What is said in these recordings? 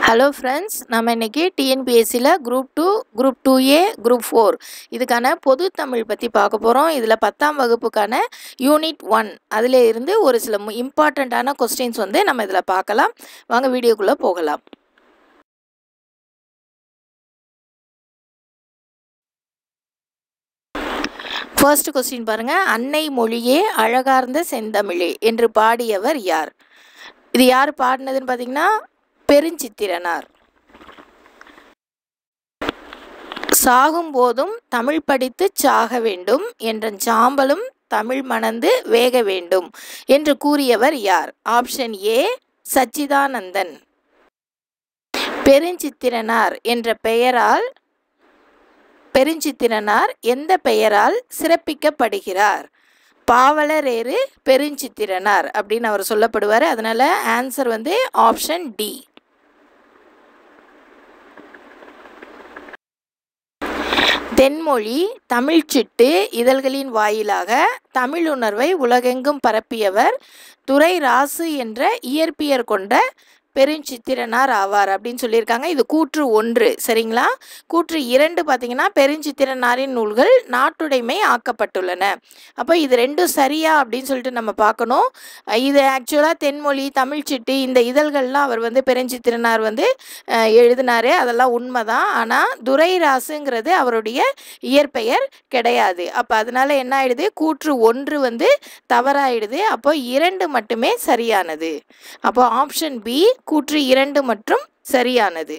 hello friends நம்ம இன்றைக்கி டிஎன்பிஎஸ்சியில் group two group two A group four இதுக்கான பொது தமிழ் பற்றி பார்க்க போகிறோம் இதில் பத்தாம் வகுப்புக்கான யூனிட் ஒன் அதில் இருந்து ஒரு சில இம்பார்ட்டண்ட்டான கொஸ்டின்ஸ் வந்து நம்ம இதில் பார்க்கலாம் வாங்க வீடியோக்குள்ளே போகலாம் ஃபர்ஸ்ட் கொஸ்டின் பாருங்கள் அன்னை மொழியே அழகார்ந்த செந்தமிழே என்று பாடியவர் யார் இது யார் பாடினதுன்னு பார்த்தீங்கன்னா பெருஞ்சித்திரனார் சாகும் போதும் தமிழ் படித்து சாக வேண்டும் என்ற சாம்பலும் தமிழ் மணந்து வேக வேண்டும் என்று கூறியவர் யார் ஆப்ஷன் ஏ சச்சிதானந்தன் பெருஞ்சித்திரனார் என்ற பெயரால் பெருஞ்சித்திரனார் எந்த பெயரால் சிறப்பிக்கப்படுகிறார் பாவலரேறு பெருஞ்சித்திரனார் அப்படின்னு அவர் சொல்லப்படுவார் அதனால் ஆன்சர் வந்து ஆப்ஷன் டி தென்மொழி தமிழ்ச்சிட்டு இதழ்களின் வாயிலாக தமிழுணர்வை உலகெங்கும் பரப்பியவர் துரை ராசு என்ற இயற்பியர் கொண்ட பெருஞ்சித்திரனார் ஆவார் அப்படின்னு சொல்லியிருக்காங்க இது கூற்று ஒன்று சரிங்களா கூற்று இரண்டு பார்த்தீங்கன்னா பெருஞ்சித்திரனாரின் நூல்கள் நாட்டுடைமை ஆக்கப்பட்டுள்ளன அப்போ இது ரெண்டும் சரியா அப்படின்னு சொல்லிட்டு நம்ம பார்க்கணும் இது ஆக்சுவலாக தென்மொழி தமிழ்ச்சிட்டு இந்த இதழ்கள்லாம் அவர் வந்து பெருஞ்சித்திரனார் வந்து எழுதினார் அதெல்லாம் உண்மைதான் ஆனால் துரைராசுங்கிறது அவருடைய இயற்பெயர் கிடையாது அப்போ அதனால் என்ன ஆயிடுது கூற்று ஒன்று வந்து தவறாயிடுது அப்போ இரண்டு மட்டுமே சரியானது அப்போ ஆப்ஷன் பி கூற்று இரண்டு மற்றும் சரியானது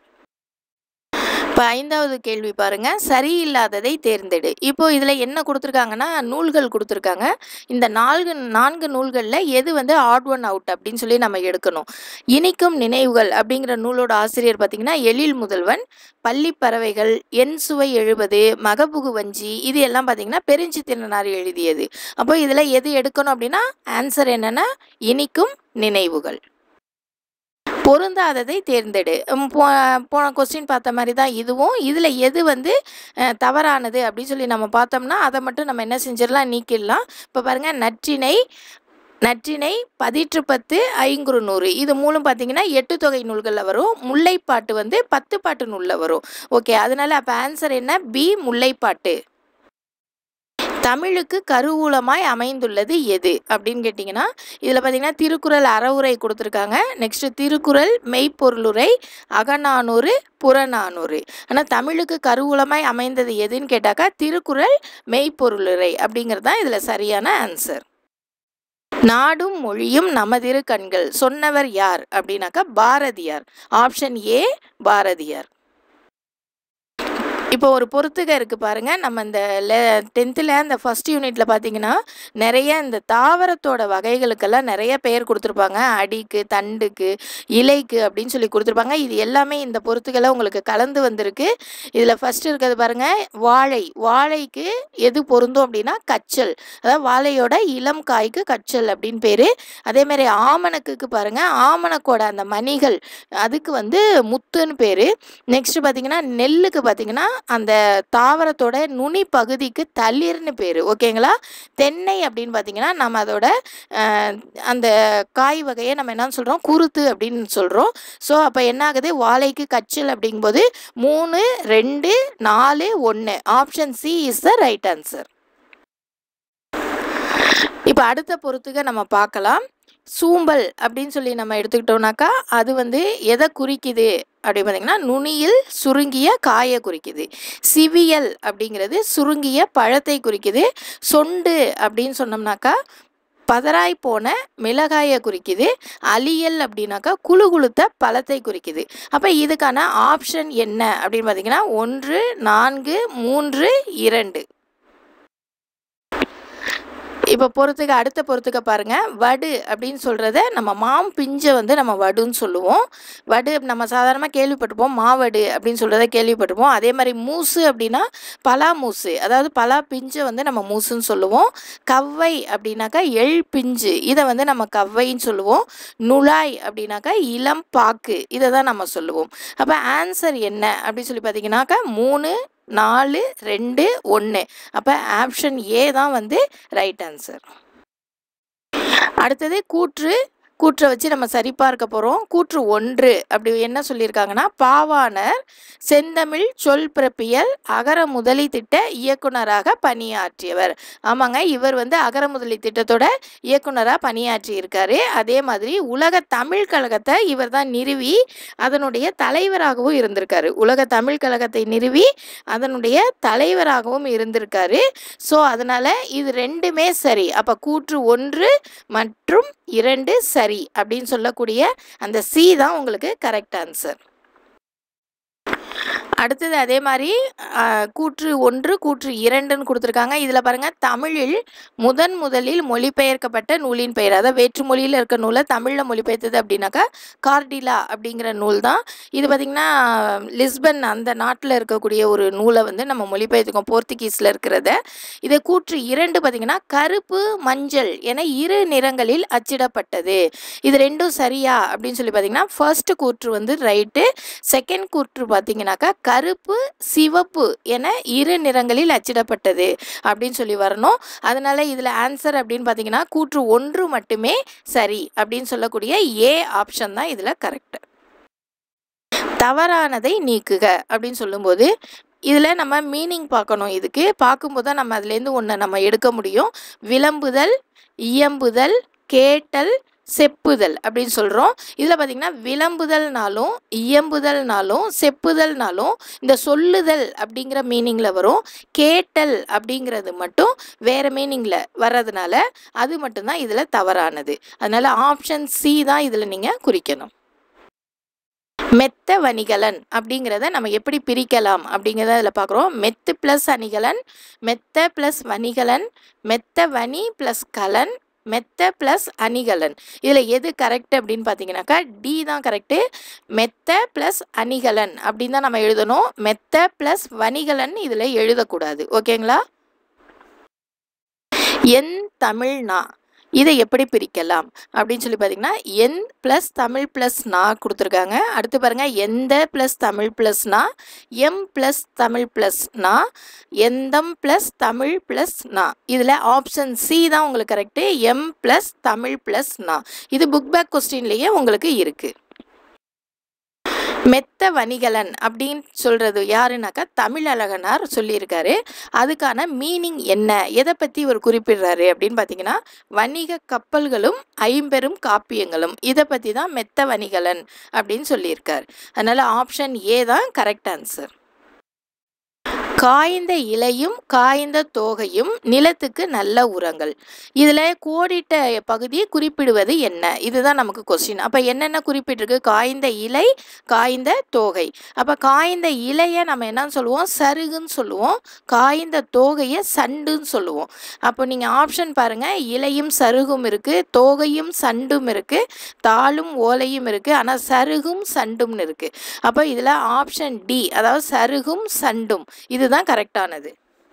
இப்போ ஐந்தாவது கேள்வி பாருங்க சரியில்லாததை தேர்ந்தெடு இப்போ இதில் என்ன கொடுத்துருக்காங்கன்னா நூல்கள் கொடுத்துருக்காங்க இந்த நான்கு நான்கு நூல்களில் எது வந்து ஆட் ஒன் அவுட் அப்படின்னு சொல்லி நம்ம எடுக்கணும் இனிக்கும் நினைவுகள் அப்படிங்கிற நூலோட ஆசிரியர் பார்த்திங்கன்னா எழில் முதல்வன் பள்ளி பறவைகள் என் சுவை எழுபது மகபுகு வஞ்சி இது எல்லாம் பார்த்திங்கன்னா பெருஞ்சித்திரனார் எழுதியது அப்போ இதில் எது எடுக்கணும் அப்படின்னா ஆன்சர் என்னென்னா இனிக்கும் நினைவுகள் பொருந்தாததை தேர்ந்தெடு போ போன கொஸ்டின் பார்த்த மாதிரி தான் இதுவும் இதில் எது வந்து தவறானது அப்படின்னு சொல்லி நம்ம பார்த்தோம்னா அதை மட்டும் நம்ம என்ன செஞ்சிடலாம் நீக்கிடலாம் இப்போ பாருங்கள் நற்றினை நற்றினை பதிற்று பத்து ஐங்குறு நூறு இது மூலம் பார்த்தீங்கன்னா எட்டு தொகை நூல்களில் வரும் முல்லைப்பாட்டு வந்து பத்து பாட்டு நூலில் வரும் ஓகே அதனால் அப்போ ஆன்சர் என்ன பி முல்லைப்பாட்டு தமிழுக்கு கருவூலமாய் அமைந்துள்ளது எது அப்படின்னு கேட்டிங்கன்னா இதில் பார்த்திங்கன்னா திருக்குறள் அறவுரை கொடுத்துருக்காங்க நெக்ஸ்ட்டு திருக்குறள் மெய்ப்பொருளுரை அகநானூறு புறநானூறு ஆனால் தமிழுக்கு கருவூலமாய் அமைந்தது எதுன்னு கேட்டாக்கா திருக்குறள் மெய்ப்பொருளுரை அப்படிங்கிறது தான் இதில் சரியான ஆன்சர் நாடும் மொழியும் நமதிரு கண்கள் சொன்னவர் யார் அப்படின்னாக்கா பாரதியார் ஆப்ஷன் ஏ பாரதியார் இப்போ ஒரு பொறுத்துக இருக்குது பாருங்கள் நம்ம இந்த லெ டென்த்தில் அந்த ஃபஸ்ட் யூனிட்டில் பார்த்தீங்கன்னா நிறைய இந்த தாவரத்தோட வகைகளுக்கெல்லாம் நிறைய பெயர் கொடுத்துருப்பாங்க அடிக்கு தண்டுக்கு இலைக்கு அப்படின்னு சொல்லி கொடுத்துருப்பாங்க இது எல்லாமே இந்த பொறுத்துக்களை உங்களுக்கு கலந்து வந்திருக்கு இதில் ஃபஸ்ட்டு இருக்கிறது பாருங்கள் வாழை வாழைக்கு எது பொருந்தும் அப்படின்னா கச்சல் அதாவது வாழையோட இளம் காய்க்கு கச்சல் அப்படின்னு பேர் அதேமாதிரி ஆமணக்குக்கு பாருங்கள் ஆமணக்கோட அந்த மணிகள் அதுக்கு வந்து முத்துன்னு பேர் நெக்ஸ்ட்டு பார்த்தீங்கன்னா நெல்லுக்கு பார்த்தீங்கன்னா அந்த தாவரத்தோட நுனி பகுதிக்கு தளிர்னு பேர் ஓகேங்களா தென்னை அப்படின்னு பார்த்தீங்கன்னா நம்ம அதோட அந்த காய் வகையை நம்ம என்ன சொல்கிறோம் குருத்து அப்படின்னு சொல்கிறோம் ஸோ அப்போ என்ன ஆகுது வாழைக்கு கச்சல் அப்படிங்கும்போது மூணு ரெண்டு நாலு ஒன்று option C is the right answer இப்போ அடுத்த பொறுத்துக்க நம்ம பார்க்கலாம் சூம்பல் அப்படின்னு சொல்லி நம்ம எடுத்துக்கிட்டோம்னாக்கா அது வந்து எதை குறிக்குது அப்படி பார்த்திங்கன்னா நுனியில் சுருங்கிய காயை குறிக்குது சிவியல் அப்படிங்கிறது சுருங்கிய பழத்தை குறிக்குது சொண்டு அப்படின்னு சொன்னோம்னாக்கா பதராய் போன மிளகாயை குறிக்குது அலியல் அப்படின்னாக்கா குழு குளுத்த பழத்தை குறிக்குது அப்போ இதுக்கான ஆப்ஷன் என்ன அப்படின்னு பார்த்தீங்கன்னா ஒன்று நான்கு மூன்று இரண்டு இப்போ பொறுத்துக்க அடுத்த பொறுத்துக்க பாருங்கள் வடு அப்படின்னு சொல்கிறத நம்ம மாம் பிஞ்சை வந்து நம்ம வடுன்னு சொல்லுவோம் வடு நம்ம சாதாரணமாக கேள்விப்பட்டிருப்போம் மாவடு அப்படின்னு சொல்கிறத கேள்விப்பட்டிருப்போம் அதே மாதிரி மூசு அப்படின்னா பலா மூசு அதாவது பலா பிஞ்சை வந்து நம்ம மூசுன்னு சொல்லுவோம் கவ்வை அப்படின்னாக்கா எள் பிஞ்சு இதை வந்து நம்ம கவ்வைன்னு சொல்லுவோம் நுழாய் அப்படின்னாக்கா இளம் பாக்கு இதை தான் நம்ம சொல்லுவோம் அப்போ ஆன்சர் என்ன அப்படின்னு சொல்லி பார்த்தீங்கன்னாக்கா மூணு நாலு ரெண்டு ஒன்று அப்போ ஆப்ஷன் ஏ தான் வந்து ரைட் ஆன்சர் அடுத்தது கூற்று கூற்றை வச்சு நம்ம சரிபார்க்க போகிறோம் கூற்று ஒன்று அப்படி என்ன சொல்லியிருக்காங்கன்னா பாவாணர் செந்தமிழ் சொல் பிறப்பியல் அகர முதலி திட்ட இயக்குனராக பணியாற்றியவர் ஆமாங்க இவர் வந்து அகர முதலி திட்டத்தோட இயக்குனராக பணியாற்றி இருக்காரு அதே மாதிரி உலக தமிழ் கழகத்தை இவர் தான் நிறுவி அதனுடைய தலைவராகவும் இருந்திருக்காரு உலக தமிழ் கழகத்தை நிறுவி அதனுடைய தலைவராகவும் இருந்திருக்காரு ஸோ அதனால் இது ரெண்டுமே சரி அப்போ கூற்று ஒன்று மற்றும் இரண்டு சரி அப்படின்னு சொல்லக்கூடிய அந்த சி தான் உங்களுக்கு கரெக்ட் ஆன்சர் அடுத்தது அதே மாதிரி அஹ், கூற்று ஒன்று கூற்று இரண்டுன்னு கொடுத்துருக்காங்க இதில் பாருங்கள் தமிழில் முதன் முதலில் மொழிபெயர்க்கப்பட்ட நூலின் பெயர் அதாவது வேற்று மொழியில் இருக்க நூலை தமிழில் மொழிபெயர்த்தது அப்படின்னாக்கா கார்டிலா அப்படிங்கிற நூல் தான் இது பார்த்திங்கன்னா லிஸ்பன் அந்த நாட்டில் இருக்கக்கூடிய ஒரு நூலை வந்து நம்ம மொழிபெயர்த்துக்கோம் போர்த்துகீஸில் இருக்கிறத இதை கூற்று இரண்டு பார்த்திங்கன்னா கருப்பு மஞ்சள் என இரு நிறங்களில் அச்சிடப்பட்டது இது ரெண்டும் சரியா அப்படின்னு சொல்லி பார்த்தீங்கன்னா ஃபர்ஸ்ட் கூற்று வந்து ரைட்டு செகண்ட் கூற்று பார்த்தீங்கன்னாக்கா கருப்பு சிவப்பு என இரு நிறங்களில் அச்சிடப்பட்டது அப்படின்னு சொல்லி வரணும் அதனால இதில் ஆன்சர் அப்படின்னு பார்த்தீங்கன்னா கூற்று ஒன்று மட்டுமே சரி அப்படின்னு சொல்லக்கூடிய ஏ ஆப்ஷன் தான் இதில் கரெக்ட் தவறானதை நீக்குக அப்படின்னு சொல்லும்போது இதில் நம்ம மீனிங் பார்க்கணும் இதுக்கு பார்க்கும்போது தான் நம்ம அதுலேருந்து ஒன்று நம்ம எடுக்க முடியும் விளம்புதல் இயம்புதல் கேட்டல் செப்புதல் அப்படின்னு சொல்கிறோம் இதில் பார்த்திங்கன்னா விளம்புதல்னாலும் இயம்புதல்னாலும் செப்புதல்னாலும் இந்த சொல்லுதல் அப்படிங்கிற மீனிங்கில் வரும் கேட்டல் அப்படிங்கிறது மட்டும் வேறு மீனிங்கில் வர்றதுனால அது மட்டும்தான் இதில் தவறானது அதனால் ஆப்ஷன் சி தான் இதில் நீங்கள் குறிக்கணும் மெத்த வணிகலன் அப்படிங்கிறத நம்ம எப்படி பிரிக்கலாம் அப்படிங்கிறத அதில் பார்க்குறோம் மெத்து ப்ளஸ் அணிகலன் மெத்த ப்ளஸ் வணிகலன் மெத்த வனி ப்ளஸ் கலன் மெத்த ப்ளஸ் அணிகலன் இதில் எது கரெக்ட் அப்படின்னு பார்த்தீங்கன்னாக்கா டி தான் கரெக்டு மெத்த ப்ளஸ் அணிகலன் அப்படின்னு தான் நம்ம எழுதணும் மெத்த ப்ளஸ் வணிகலன் இதில் எழுதக்கூடாது ஓகேங்களா என் தமிழ்னா இதை எப்படி பிரிக்கலாம் அப்படின்னு சொல்லி பார்த்தீங்கன்னா என் ப்ளஸ் தமிழ் ப்ளஸ் நா கொடுத்துருக்காங்க அடுத்து பாருங்கள் எந்த ப்ளஸ் தமிழ் ப்ளஸ் நா எம் ப்ளஸ் தமிழ் ப்ளஸ் நா எந்தம் ப்ளஸ் தமிழ் ப்ளஸ் நா இதில் ஆப்ஷன் சி தான் உங்களுக்கு கரெக்டு எம் ப்ளஸ் தமிழ் ப்ளஸ் நா இது புக் பேக் கொஸ்டின்லேயே உங்களுக்கு இருக்குது மெத்த வணிகலன் அப்படின்னு சொல்கிறது யாருனாக்கா தமிழழகனார் சொல்லியிருக்காரு அதுக்கான மீனிங் என்ன எதை பற்றி இவர் குறிப்பிடுறாரு அப்படின்னு பார்த்தீங்கன்னா வணிக கப்பல்களும் ஐம்பெரும் காப்பியங்களும் இதை பற்றி தான் மெத்த வணிகலன் அப்படின்னு சொல்லியிருக்கார் அதனால் ஆப்ஷன் ஏ தான் கரெக்ட் ஆன்சர் காய்ந்த இலையும் காய்ந்த தோகையும் நிலத்துக்கு நல்ல உரங்கள் இதில் கோடிட்ட பகுதியை குறிப்பிடுவது என்ன இதுதான் நமக்கு கொஸ்டின் அப்போ என்னென்ன குறிப்பிட்டிருக்கு காய்ந்த இலை காய்ந்த தோகை அப்போ காய்ந்த இலையை நம்ம என்னன்னு சொல்லுவோம் சருகுன்னு சொல்லுவோம் காய்ந்த தோகையை சண்டுன்னு சொல்லுவோம் அப்போ நீங்கள் ஆப்ஷன் பாருங்கள் இலையும் சருகும் இருக்குது தோகையும் சண்டும் இருக்குது தாளும் ஓலையும் இருக்குது ஆனால் சருகும் சண்டும்னு இருக்குது அப்போ இதில் ஆப்ஷன் டி அதாவது சருகும் சண்டும் இதுதான் கரெக்டானது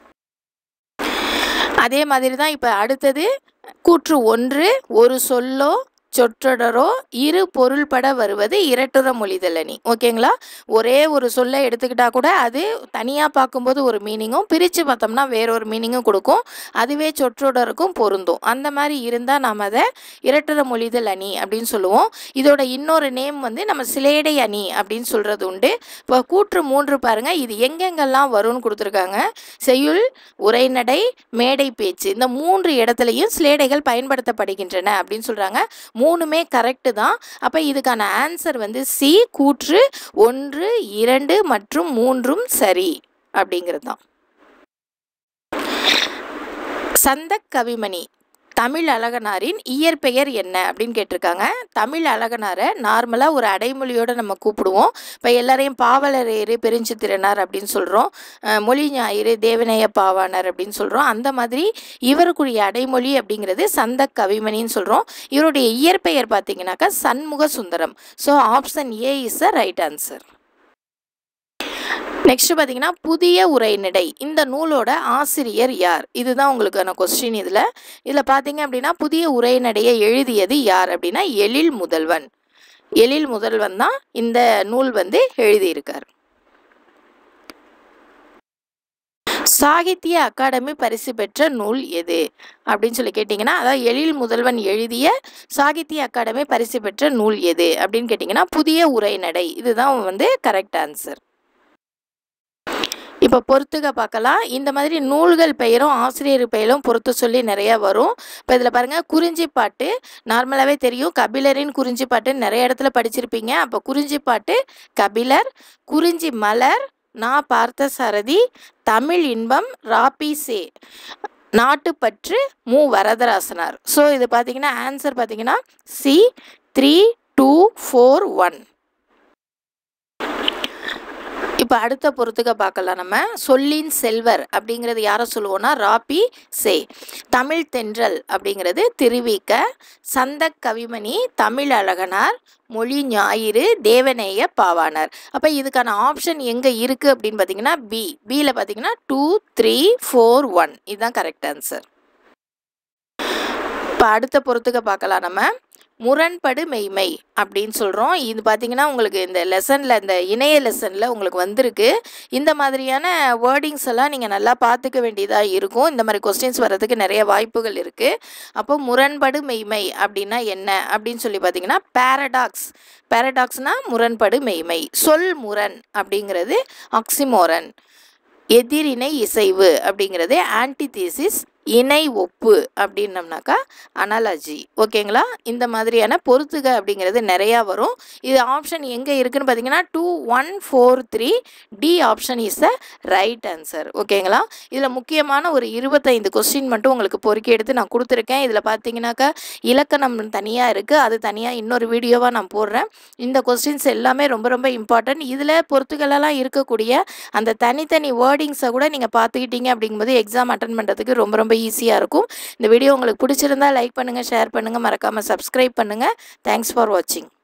அதே மாதிரி தான் இப்போ அடுத்தது கூற்று ஒன்று ஒரு சொல்லோ சொற்றொடரோ இரு பொருள்பட வருவது இரட்டுற மொழிதலனி ஓகேங்களா ஒரே ஒரு சொல்லை எடுத்துக்கிட்டா கூட அது தனியாக பார்க்கும்போது ஒரு மீனிங்கும் பிரித்து பார்த்தோம்னா வேற ஒரு மீனிங்கும் கொடுக்கும் அதுவே சொற்றொடருக்கும் பொருந்தும் அந்த மாதிரி இருந்தால் நாம் அதை இரட்டுற மொழிதல் அணி அப்படின்னு சொல்லுவோம் இதோட இன்னொரு நேம் வந்து நம்ம சிலேடை அணி அப்படின்னு சொல்கிறது உண்டு இப்போ கூற்று மூன்று பாருங்கள் இது எங்கெங்கெல்லாம் வரும்னு கொடுத்துருக்காங்க செய்யுள் உரைநடை மேடை பேச்சு இந்த மூன்று இடத்துலையும் சிலேடைகள் பயன்படுத்தப்படுகின்றன அப்படின்னு சொல்கிறாங்க மூணுமே கரெக்டு தான் அப்போ இதுக்கான ஆன்சர் வந்து சி கூற்று ஒன்று இரண்டு மற்றும் மூன்றும் சரி அப்படிங்கிறது தான் சந்தக் கவிமணி தமிழ் அழகனாரின் இயற்பெயர் என்ன அப்படின்னு கேட்டிருக்காங்க தமிழ் அழகனாரை நார்மலாக ஒரு அடைமொழியோடு நம்ம கூப்பிடுவோம் இப்போ எல்லாரையும் பாவலரேறு பெருஞ்சித்திரனார் அப்படின்னு சொல்கிறோம் மொழி ஞாயிறு தேவநேய பாவாணர் அப்படின்னு சொல்கிறோம் அந்த மாதிரி இவருக்குரிய அடைமொழி அப்படிங்கிறது சந்த கவிமணின்னு சொல்கிறோம் இவருடைய இயற்பெயர் பார்த்தீங்கன்னாக்கா Shanmuga Sundaram so option A is a right answer next பார்த்தீங்கன்னா புதிய உரைநடை இந்த நூலோட ஆசிரியர் யார் இதுதான் உங்களுக்கான கொஸ்டின் இதில் இதில் பார்த்தீங்க அப்படின்னா புதிய உரைநடையை எழுதியது யார் அப்படின்னா எழில் முதல்வன் எழில் முதல்வன் தான் இந்த நூல் வந்து எழுதியிருக்கார் சாகித்ய அகாடமி பரிசு பெற்ற நூல் எது அப்படின்னு சொல்லி கேட்டிங்கன்னா அதாவது எழில் முதல்வன் எழுதிய சாகித்ய அகாடமி பரிசு பெற்ற நூல் எது அப்படின்னு கேட்டிங்கன்னா புதிய உரைநடை இதுதான் வந்து கரெக்ட் ஆன்சர் இப்போ பொறுத்துக பார்க்கலாம் இந்த மாதிரி நூல்கள் பெயரும் ஆசிரியர் பெயரும் பொறுத்து சொல்லி நிறைய வரும் இப்போ இதில் பாருங்கள் குறிஞ்சிப்பாட்டு நார்மலாகவே தெரியும் கபிலரின் குறிஞ்சிப்பாட்டு நிறைய இடத்துல படிச்சிருப்பீங்க அப்போ குறிஞ்சிப்பாட்டு கபிலர் குறிஞ்சி மலர் நான் பார்த்த சாரதி தமிழ் இன்பம் ராபி சே நாட்டுப்பற்று மு வரதராசனார் ஸோ இது பார்த்தீங்கன்னா ஆன்சர் பார்த்தீங்கன்னா C three two four one இப்போ அடுத்த பொறுத்துக்க பார்க்கலாம் நம்ம சொல்லின் செல்வர் அப்படிங்கிறது யாரை சொல்லுவோம்னா ராபி சே தமிழ் தென்றல் அப்படிங்கிறது திருவிக்க சந்த கவிமணி தமிழ் அழகனார் மொழி ஞாயிறு தேவநேய பாவாணர் அப்போ இதுக்கான ஆப்ஷன் எங்கே இருக்குது அப்படின்னு பார்த்தீங்கன்னா பி பியில் பார்த்தீங்கன்னா டூ த்ரீ ஃபோர் ஒன் இதுதான் கரெக்ட் ஆன்சர் இப்போ அடுத்த பொறுத்துக்க பார்க்கலாம் நம்ம முரண்படு மெய்மை அப்படின்னு சொல்கிறோம் இது பார்த்திங்கன்னா உங்களுக்கு இந்த லெசனில் இந்த இணைய லெசனில் உங்களுக்கு வந்திருக்கு இந்த மாதிரியான வேர்டிங்ஸ் எல்லாம் நீங்கள் நல்லா பார்த்துக்க வேண்டியதாக இருக்கும் இந்த மாதிரி கொஸ்டின்ஸ் வர்றதுக்கு நிறைய வாய்ப்புகள் இருக்குது அப்போ முரண்படு மெய்மை அப்படின்னா என்ன அப்படின்னு சொல்லி பார்த்தீங்கன்னா பேரடாக்ஸ் பேரடாக்ஸ்னால் முரண்படு மெய்மை சொல் முரண் அப்படிங்கிறது ஆக்சிமோரன் எதிரிணை இசைவு அப்படிங்கிறது ஆன்டிதீசிஸ் இணை ஒப்பு அப்படின்னம்னாக்கா அனாலஜி ஓகேங்களா இந்த மாதிரியான பொறுத்துக அப்படிங்கிறது நிறையா வரும் இது ஆப்ஷன் எங்கே இருக்குன்னு பார்த்தீங்கன்னா two one four three D option is the right answer ஓகேங்களா இதில் முக்கியமான ஒரு இருபத்தைந்து கொஸ்டின் மட்டும் உங்களுக்கு பொறுக்கி எடுத்து நான் கொடுத்துருக்கேன் இதில் பார்த்தீங்கன்னாக்கா இலக்கணம் தனியாக இருக்குது அது தனியாக இன்னொரு வீடியோவாக நான் போடுறேன் இந்த கொஸ்டின்ஸ் எல்லாமே ரொம்ப ரொம்ப இம்பார்ட்டன்ட் இதில் பொறுத்துகளெல்லாம் இருக்கக்கூடிய அந்த தனித்தனி வேர்டிங்ஸை கூட நீங்கள் பார்த்துக்கிட்டீங்க அப்படிங்கும்போது எக்ஸாம் அட்டன் பண்ணுறதுக்கு ரொம்ப ரொம்ப ஈஸியாக இருக்கும் இந்த வீடியோ உங்களுக்கு பிடிச்சிருந்தா லைக் பண்ணுங்கள் ஷேர் பண்ணுங்கள் மறக்காமல் சப்ஸ்கிரைப் பண்ணுங்கள் தேங்க்ஸ் ஃபார் வாட்சிங்